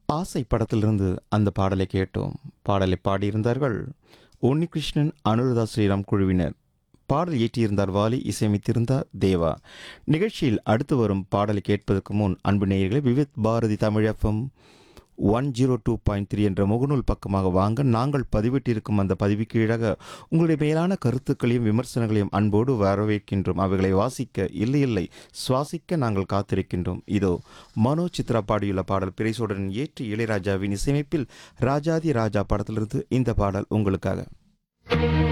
ஆசை படத்திலிருந்து அந்த பாடலை கேட்டோம் பாடலை பாடியிருந்தார்கள் உன்னிகிருஷ்ணன் அனுருதா ஸ்ரீராம் குழுவினர் பாடல் இயற்றியிருந்தார் வாலி இசையமைத்திருந்தார் தேவா நிகழ்ச்சியில் அடுத்து வரும் பாடலை கேட்பதற்கு முன் அன்பு நேயர்களே Vividh Bharati Tamil FM one zero two point three என்ற முகநூல் பக்கமாக வாங்க நாங்கள் பதிவிட்டிருக்கும் அந்த பதிவுக்கு கீழாக உங்களுடைய மேலான கருத்துக்களையும் விமர்சனங்களையும் அன்போடு வரவேற்கின்றோம் அவைகளை வாசிக்க இல்லை இல்லை சுவாசிக்க நாங்கள் காத்திருக்கின்றோம் இதோ மனோ சித்ரா பாடியுள்ள பாடல் பிரைசோடன் ஏற்றி இளையராஜாவின் இசையமைப்பில் ராஜாதி ராஜா படத்திலிருந்து இந்த பாடல் உங்களுக்காக